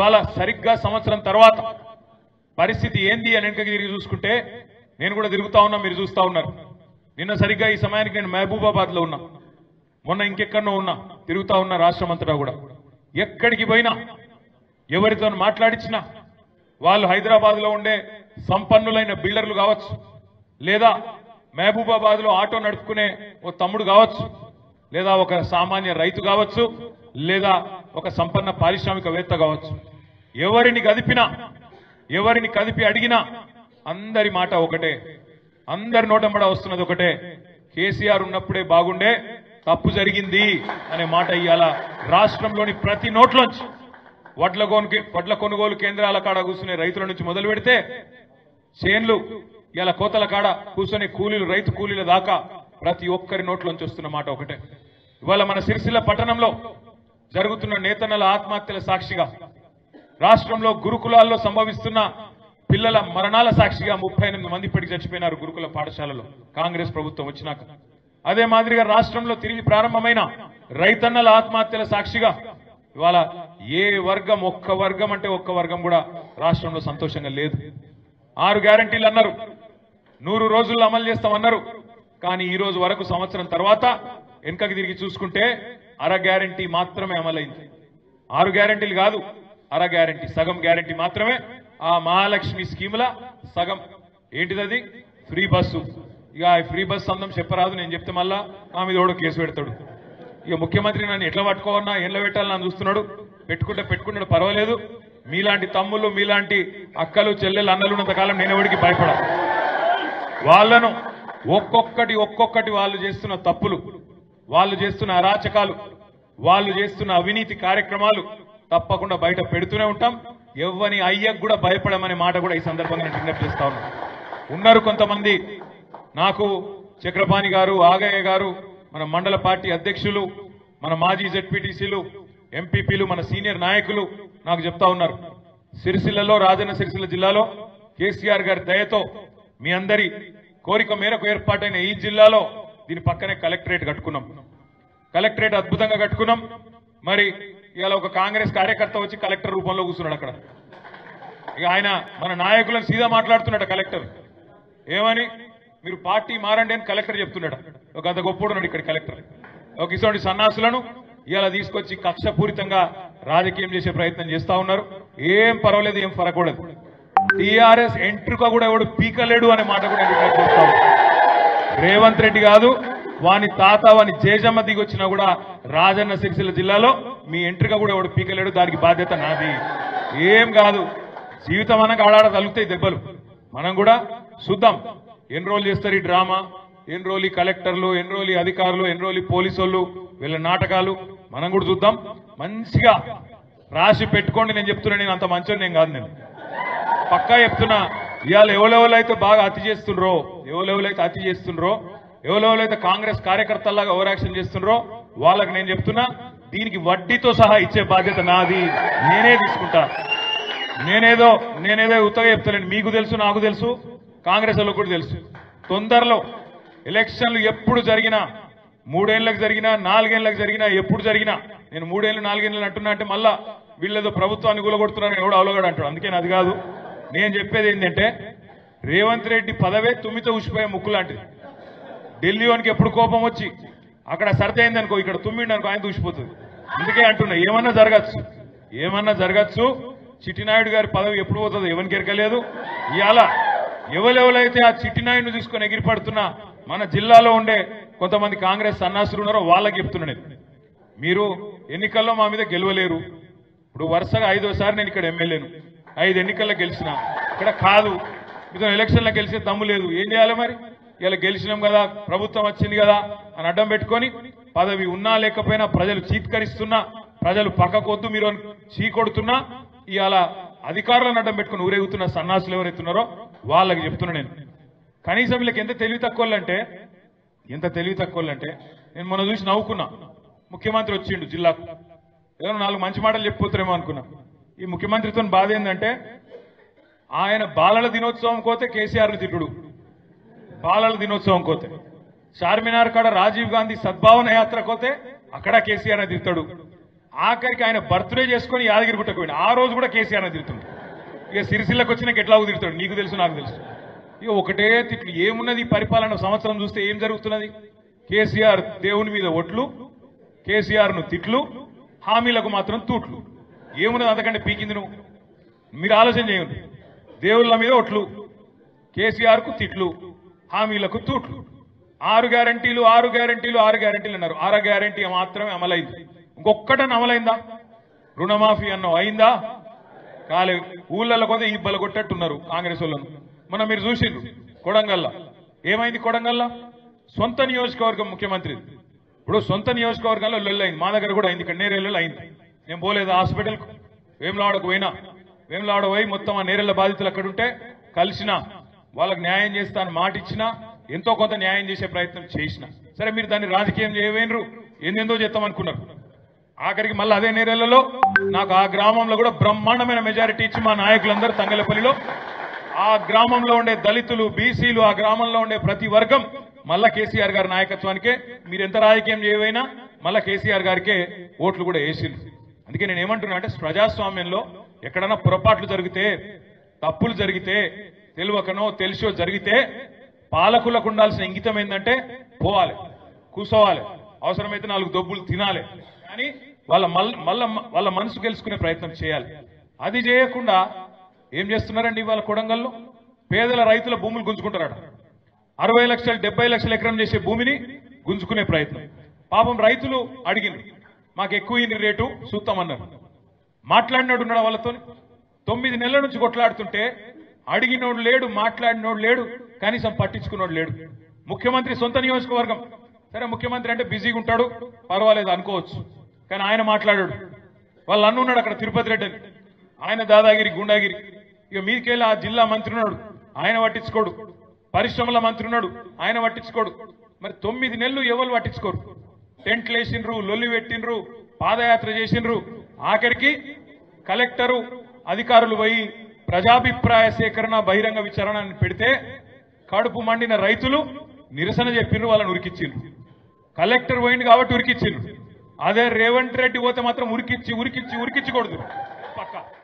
ఇవాళ సరిగ్గా సంవత్సరం తర్వాత పరిస్థితి ఏంది అని వెనకకి తిరిగి చూసుకుంటే నేను కూడా తిరుగుతా ఉన్నా మీరు చూస్తా ఉన్నారు నిన్న సరిగ్గా ఈ సమయానికి నేను మహబూబాబాద్ లో ఉన్నా మొన్న ఇంకెక్కడో ఉన్నా తిరుగుతా ఉన్నా రాష్ట్రం అంతటా కూడా ఎక్కడికి పోయినా ఎవరితో మాట్లాడించినా వాళ్ళు హైదరాబాద్ లో ఉండే సంపన్నులైన బిల్డర్లు కావచ్చు లేదా మహబూబాబాద్ లో ఆటో నడుపుకునే ఓ తమ్ముడు కావచ్చు లేదా ఒక సామాన్య రైతు కావచ్చు లేదా ఒక సంపన్న పారిశ్రామికవేత్త కావచ్చు ఎవరిని కదిపినా ఎవరిని కదిపి అడిగినా అందరి మాట ఒకటే అందరి నోటంబడ వస్తున్నది ఒకటే కేసీఆర్ ఉన్నప్పుడే బాగుండే తప్పు జరిగింది అనే మాట ఇవాళ రాష్ట్రంలోని ప్రతి నోట్లోంచి వడ్ల కొనుగోలు వడ్ల కొనుగోలు కేంద్రాల కాడ కూర్చునే రైతుల నుంచి మొదలు పెడితే చేన్లు ఇలా కోతల కాడ కూర్చొని కూలీలు రైతు కూలీల దాకా ప్రతి ఒక్కరి నోట్లోంచి వస్తున్న మాట ఒకటే ఇవాళ మన సిరిసిల్ల పట్టణంలో జరుగుతున్న నేతన్నల ఆత్మహత్యల సాక్షిగా రాష్ట్రంలో గురుకులాల్లో సంభవిస్తున్న పిల్లల మరణాల సాక్షిగా ముప్పై ఎనిమిది మంది ఇప్పటికి చచ్చిపోయినారు గురుకుల పాఠశాలలో కాంగ్రెస్ ప్రభుత్వం వచ్చినాక అదే మాదిరిగా రాష్ట్రంలో తిరిగి ప్రారంభమైన రైతన్నల ఆత్మహత్యల సాక్షిగా ఇవాళ ఏ వర్గం ఒక్క వర్గం అంటే ఒక్క వర్గం కూడా రాష్ట్రంలో సంతోషంగా లేదు ఆరు గ్యారంటీలు అన్నారు నూరు రోజుల్లో అమలు చేస్తామన్నారు కానీ ఈ రోజు వరకు సంవత్సరం తర్వాత వెనుకకి తిరిగి చూసుకుంటే అర గ్యారంటీ మాత్రమే అమలైంది ఆరు గ్యారంటీలు కాదు అర గ్యారంటీ సగం గ్యారంటీ మాత్రమే ఆ మహాలక్ష్మి స్కీముల సగం ఏంటిదది ఫ్రీ బస్సు ఇక ఆ ఫ్రీ బస్సు అందం చెప్పరాదు నేను చెప్తే మళ్ళా నా మీద కూడా కేసు పెడతాడు ఇక ముఖ్యమంత్రి నన్ను ఎట్లా పట్టుకోవన్నా ఎట్లా పెట్టాలని నన్ను చూస్తున్నాడు పెట్టుకుంటే పెట్టుకున్నాడు పర్వాలేదు మీలాంటి తమ్ముళ్ళు మీలాంటి అక్కలు చెల్లెలు అన్నలు ఉన్నంత కాలం నేను ఎవరికి భయపడ వాళ్ళను ఒక్కొక్కటి ఒక్కొక్కటి వాళ్ళు చేస్తున్న తప్పులు వాళ్ళు చేస్తున్న అరాచకాలు వాళ్ళు చేస్తున్న అవినీతి కార్యక్రమాలు తప్పకుండా బయట పెడుతూనే ఉంటాం ఎవ్వని అయ్యకు కూడా భయపడమనే మాట కూడా ఈ సందర్భంగా నేను విజ్ఞప్తి చేస్తా ఉన్నాను ఉన్నారు కొంతమంది నాకు చక్రపాణి గారు ఆగయ్య గారు మన మండల పార్టీ అధ్యక్షులు మన మాజీ జెడ్పీటీసీలు ఎంపీపీలు మన సీనియర్ నాయకులు నాకు చెప్తా ఉన్నారు సిరిసిల్లలో రాజన్న సిరిసిల్ల జిల్లాలో కేసీఆర్ గారి దయతో మీ అందరి కోరిక మేరకు ఏర్పాటైన ఈ జిల్లాలో దీని పక్కనే కలెక్టరేట్ కట్టుకున్నాం కలెక్టరేట్ అద్భుతంగా కట్టుకున్నాం మరి ఇవాళ ఒక కాంగ్రెస్ కార్యకర్త వచ్చి కలెక్టర్ రూపంలో కూర్చున్నాడు అక్కడ ఇక ఆయన మన నాయకులను సీదా మాట్లాడుతున్నాడు కలెక్టర్ ఏమని మీరు పార్టీ మారండి అని కలెక్టర్ చెప్తున్నాడు ఒక అంత గొప్పడు ఉన్నాడు ఇక్కడ కలెక్టర్ ఒక ఇటువంటి సన్నాసులను ఇవాళ తీసుకొచ్చి కక్షపూరితంగా రాజకీయం చేసే ప్రయత్నం చేస్తా ఉన్నారు ఏం పర్వాలేదు ఏం ఫరకూడదు టీఆర్ఎస్ ఎంట్రుక కూడా ఎవడు పీకలేడు అనే మాట కూడా నేను విజ్ఞప్తి చేస్తా ఉన్నా. రేవంత్ రెడ్డి కాదు వాని తాత వాని జేజమ్మ దిగొచ్చినా కూడా రాజన్న సిరిసిల్ల జిల్లాలో మీ ఎంట్రిక కూడా ఎవడు పీకలేడు దానికి బాధ్యత నాది ఏం కాదు జీవితం అనగా ఆడాడ తలుగుతాయి దెబ్బలు మనం కూడా చూద్దాం ఎన్ని రోజులు చేస్తారు ఈ డ్రామా ఎన్ని రోజులు ఈ కలెక్టర్లు ఎన్ని రోజులు ఈ అధికారులు ఎన్ని రోజులు ఈ పోలీసు వాళ్ళు వీళ్ళ నాటకాలు మనం కూడా చూద్దాం మంచిగా రాసి పెట్టుకోండి నేను చెప్తున్నా నేను అంత మంచోని నేను కాదు నేను పక్కా చెప్తున్నా ఇవాళ ఎవరెవరైతే బాగా అతి చేస్తుండ్రో ఎవరెవరైతే అతి చేస్తుండ్రో ఎవరెవరైతే కాంగ్రెస్ కార్యకర్తల్లాగా ఓవర్ యాక్షన్ చేస్తుండ్రో వాళ్ళకి నేను చెప్తున్నా దీనికి వడ్డీతో సహా ఇచ్చే బాధ్యత నాది నేనే తీసుకుంటా నేనేదో నేనేదో ఉత్తగా చెప్తలేను మీకు తెలుసు నాకు తెలుసు కాంగ్రెస్ వాళ్ళకు కూడా తెలుసు తొందరలో ఎలక్షన్లు ఎప్పుడు జరిగినా మూడేళ్లకు జరిగినా నాలుగేళ్లకు జరిగినా ఎప్పుడు జరిగినా నేను మూడేళ్లు నాలుగేళ్లు అంటున్నా అంటే మళ్ళా వీళ్ళేదో ప్రభుత్వాన్ని కూలగొడుతున్నారని ఎవడు అవలగాడు అంటాడు అందుకే అది కాదు నేను చెప్పేది ఏంటంటే రేవంత్ రెడ్డి పదవే తుమ్మితో ఉసిపోయే ముక్కు లాంటిది ఢిల్లీ వానికి ఎప్పుడు కోపం వచ్చి అక్కడ సర్ది అయిందనుకో ఇక్కడ తుమ్మిండి అనుకో ఆయన దూసిపోతుంది అందుకే అంటున్నా ఏమన్నా జరగచ్చు ఏమన్నా జరగచ్చు చిట్టినాయుడు గారి పదవి ఎప్పుడు పోతుందో ఎవరికి ఎరకలేదు ఇవాళ ఎవరెవరైతే ఆ చిట్టినాయుడిని తీసుకొని ఎగిరిపడుతున్నా మన జిల్లాలో ఉండే కొంతమంది కాంగ్రెస్ సన్నాసులు ఉన్నారో వాళ్ళకి చెప్తున్నా నేను మీరు ఎన్నికల్లో మా మీద గెలవలేరు ఇప్పుడు వరుసగా ఐదోసారి నేను ఇక్కడ ఎమ్మెల్యేను ఐదు ఎన్నికల్లో గెలిచిన ఇక్కడ కాదు మీతో ఎలక్షన్లో గెలిచే దమ్ము లేదు ఏం చేయాలి మరి ఇలా గెలిచినాం కదా ప్రభుత్వం వచ్చింది కదా అని అడ్డం పెట్టుకొని పదవి ఉన్నా లేకపోయినా ప్రజలు చీత్కరిస్తున్నా ప్రజలు పక్కకొద్దు మీరు అని చీకొడుతున్నా ఇవాళ అధికారులను అడ్డం పెట్టుకుని ఊరేగుతున్న సన్నాసులు ఎవరైతున్నారో వాళ్ళకి చెప్తున్నా నేను కనీసం వీళ్ళకి ఎంత తెలివి తక్కువలంటే ఎంత తెలివి తక్కువలంటే నేను మొన్న చూసి నవ్వుకున్నా ముఖ్యమంత్రి వచ్చిండు జిల్లాకు ఏదో నాలుగు మంచి మాటలు చెప్పిపోతారేమో అనుకున్నా ఈ ముఖ్యమంత్రితో బాధ ఏంటంటే ఆయన బాలల దినోత్సవం కోతే కేసీఆర్ని తిట్టుడు బాలల దినోత్సవం కోతే చార్మినార్ కాడ రాజీవ్ గాంధీ సద్భావన యాత్ర కోతే అక్కడ కేసీఆర్ తిడతాడు ఆఖరికి ఆయన బర్త్డే చేసుకొని యాదగిరి గుట్టకు పోయిన ఆ రోజు కూడా కేసీఆర్ తిరుగుతుంది ఇక సిరిసిల్లకు వచ్చినాక ఎట్లా తిరుగుతాడు నీకు తెలుసు నాకు తెలుసు ఇక ఒకటే తిట్లు ఏమున్నది ఈ పరిపాలన సంవత్సరం చూస్తే ఏం జరుగుతున్నది కేసీఆర్ దేవుని మీద ఒట్లు కేసీఆర్ ను తిట్లు హామీలకు మాత్రం తూట్లు ఏమున్నది అంతకంటే పీకింది నువ్వు మీరు ఆలోచన చేయండి దేవుళ్ళ మీద ఒట్లు కేసీఆర్ కు తిట్లు హామీలకు తూట్లు ఆరు గ్యారంటీలు ఆరు గ్యారంటీలు ఆరు గ్యారంటీలు అన్నారు ఆరు గ్యారంటీ మాత్రమే అమలైంది ఇంకొక్కటని అమలైందా రుణమాఫీ అన్నం అయిందా కాలేదు ఊళ్ళల్లో కొద్ది ఇబ్బలు కొట్టట్టున్నారు కాంగ్రెస్ వాళ్ళను మొన్న మీరు చూసిండ్రు కొడంగల్లా ఏమైంది కొడంగల్లా సొంత నియోజకవర్గం ముఖ్యమంత్రి ఇప్పుడు సొంత నియోజకవర్గంలో లొల్లైంది మా దగ్గర కూడా అయింది ఇక్కడ నేరేళ్ళలో అయింది నేను పోలేదు హాస్పిటల్కు వేములవాడకు పోయినా వేములవాడ పోయి మొత్తం ఆ నేరేళ్ల బాధితులు అక్కడ ఉంటే కలిసిన వాళ్ళకి న్యాయం చేస్తాను మాట ఇచ్చినా ఎంతో కొంత న్యాయం చేసే ప్రయత్నం చేసిన సరే మీరు దాన్ని రాజకీయం చేయవేనరు ఎందెందో చేస్తామనుకున్నారు ఆఖరికి మళ్ళీ అదే నేరేళ్లలో నాకు ఆ గ్రామంలో కూడా బ్రహ్మాండమైన మెజారిటీ ఇచ్చి మా నాయకులందరూ తంగలపల్లిలో ఆ గ్రామంలో ఉండే దళితులు బీసీలు ఆ గ్రామంలో ఉండే ప్రతి వర్గం మళ్ళా కేసీఆర్ గారి నాయకత్వానికే మీరు ఎంత రాజకీయం చేయవైనా మళ్ళా కేసీఆర్ గారికే ఓట్లు కూడా వేసిండ్రు అందుకే నేను ఏమంటున్నా అంటే ప్రజాస్వామ్యంలో ఎక్కడైనా పొరపాట్లు జరిగితే తప్పులు జరిగితే తెలియకనో తెలిసో జరిగితే పాలకులకు ఉండాల్సిన ఇంగితం ఏంటంటే పోవాలి కూసోవాలి అవసరమైతే నాలుగు దొబ్బులు తినాలి కానీ వాళ్ళ మల్ మళ్ళా వాళ్ళ మనసు గెలుచుకునే ప్రయత్నం చేయాలి అది చేయకుండా ఏం చేస్తున్నారండి ఇవాళ కొడంగల్లో పేదల రైతుల భూములు గుంజుకుంటారట అరవై లక్షలు డెబ్బై లక్షల ఎకరం చేసే భూమిని గుంజుకునే ప్రయత్నం పాపం రైతులు అడిగిండ్రు మాకు ఎక్కువ ఇన్ని రేటు చూస్తామన్నారు మాట్లాడినాడు ఉన్నాడు వాళ్ళతో తొమ్మిది నెలల నుంచి కొట్లాడుతుంటే అడిగినోడు లేడు మాట్లాడినోడు లేడు కనీసం పట్టించుకున్నోడు లేడు ముఖ్యమంత్రి సొంత నియోజకవర్గం సరే ముఖ్యమంత్రి అంటే బిజీగా ఉంటాడు పర్వాలేదు అనుకోవచ్చు కానీ ఆయన మాట్లాడాడు వాళ్ళు అన్నున్నాడు అక్కడ తిరుపతి రెడ్డి అని ఆయన దాదాగిరి గుండాగిరి ఇక మీకెళ్ళి ఆ జిల్లా మంత్రి ఉన్నాడు ఆయన పట్టించుకోడు పరిశ్రమల మంత్రి ఉన్నాడు ఆయన పట్టించుకోడు మరి తొమ్మిది నెలలు ఎవరు పట్టించుకోరు టెంట్లు వేసిండ్రు లొల్లి పెట్టిండ్రు పాదయాత్ర చేసిండ్రు ఆఖరికి కలెక్టరు అధికారులు పోయి ప్రజాభిప్రాయ సేకరణ బహిరంగ విచారణ అని పెడితే కడుపు మండిన రైతులు నిరసన చెప్పిండ్రు వాళ్ళని ఉరికిచ్చిండ్రు కలెక్టర్ పోయింది కాబట్టి ఉరికిచ్చిండ్రు అదే రేవంత్ రెడ్డి పోతే మాత్రం ఉరికిచ్చి ఉరికిచ్చి ఉరికిచ్చకూడదు పక్క